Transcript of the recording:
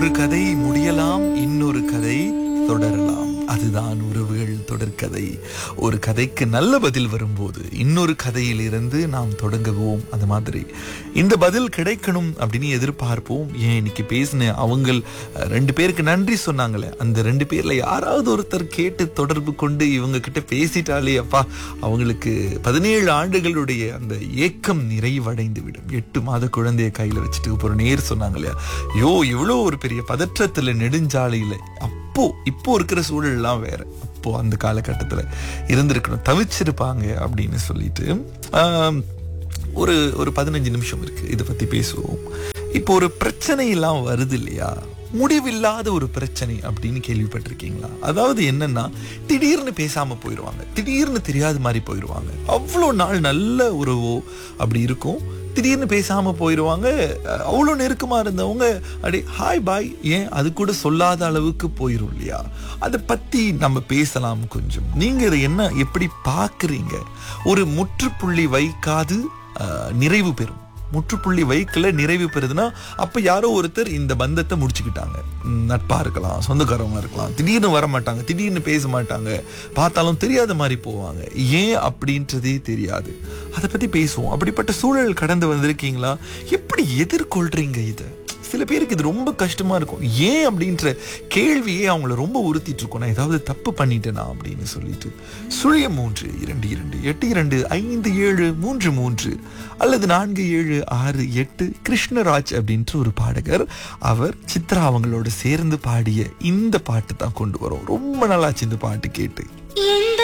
ஒரு கதை முடியலாம் இன்னொரு கதை தொடரலாம் அதுதான் உறவுகள் தொடர்கதை ஒரு கதைக்கு நல்ல பதில் வரும்போது இன்னொரு கதையில் இருந்து நாம் தொடங்குவோம் அந்த மாதிரி இந்த பதில் கிடைக்கணும் அப்படின்னு எதிர்பார்ப்போம் ஏன் இன்னைக்கு பேசின அவங்க அஹ், ரெண்டு பேருக்கு நன்றி சொன்னாங்களே அந்த ரெண்டு பேர்ல யாராவது ஒருத்தர் கேட்டு தொடர்பு கொண்டு இவங்க கிட்ட பேசிட்டாலே அப்பா அவங்களுக்கு பதினேழு ஆண்டுகளுடைய அந்த ஏக்கம் நிறைவடைந்து விடும் எட்டு மாத குழந்தைய கையில வச்சுட்டு இப்போ ஒரு நேர் சொன்னாங்க இல்லையா ஐயோ இவ்வளோ ஒரு பெரிய பதற்றத்துல நெடுஞ்சாலையில அப்போ இப்போ இருக்கிற சூழல்லாம் வேற அப்போ அந்த காலகட்டத்துல இருந்திருக்கணும் தவிச்சிருப்பாங்க அப்படின்னு சொல்லிட்டு ஆம், ஒரு ஒரு பதினஞ்சு நிமிஷம் இருக்கு இதை பத்தி பேசுவோம் இப்போ ஒரு பிரச்சனை எல்லாம் வருது இல்லையா முடிவில்லாத ஒரு பிரச்சனை அப்படின்னு கேள்விப்பட்டிருக்கீங்களா அதாவது என்னன்னா திடீர்னு பேசாம போயிடுவாங்க திடீர்னு தெரியாத மாதிரி போயிடுவாங்க அவ்வளோ நாள் நல்ல உறவோ அப்படி இருக்கும் திடீர்னு பேசாம போயிடுவாங்க அஹ் அவ்வளோ நெருக்கமா இருந்தவங்க அப்படி ஹாய் பாய் ஏன் அது கூட சொல்லாத அளவுக்கு போயிரும் இல்லையா அதை பத்தி நம்ம பேசலாம் கொஞ்சம் நீங்க இதை என்ன எப்படி பார்க்கறீங்க ஒரு முற்றுப்புள்ளி வைக்காது அஹ், நிறைவு பெறும் முற்றுப்புள்ளி வைக்கல நிறைவு பெறுதுன்னா அப்ப யாரோ ஒருத்தர் இந்த பந்தத்தை முடிச்சுக்கிட்டாங்க ம், நட்பா இருக்கலாம் சொந்தக்காரவங்க இருக்கலாம் திடீர்னு வர மாட்டாங்க திடீர்னு பேச மாட்டாங்க பார்த்தாலும் தெரியாத மாதிரி போவாங்க ஏன் அப்படின்றதே தெரியாது அதை பத்தி பேசுவோம் அப்படிப்பட்ட சூழல் கடந்து வந்திருக்கீங்களா எப்படி எதிர்கொள்றீங்க இதை சில பேருக்கு இது ரொம்ப கஷ்டமா இருக்கும் ஏன் அப்படின்ற கேள்வியே அவங்கள ரொம்ப உறுத்திட்டு இருக்கும் நான் ஏதாவது தப்பு பண்ணிட்டேனா அப்படின்னு சொல்லிட்டு சுழிய மூன்று இரண்டு இரண்டு எட்டு இரண்டு ஐந்து ஏழு மூன்று மூன்று அல்லது நான்கு ஏழு ஆறு எட்டு கிருஷ்ணராஜ் அப்படின்ற ஒரு பாடகர் அவர் சித்ரா அவங்களோட சேர்ந்து பாடிய இந்த பாட்டு தான் கொண்டு வரும் ரொம்ப நல்லாச்சு இந்த பாட்டு கேட்டு எந்த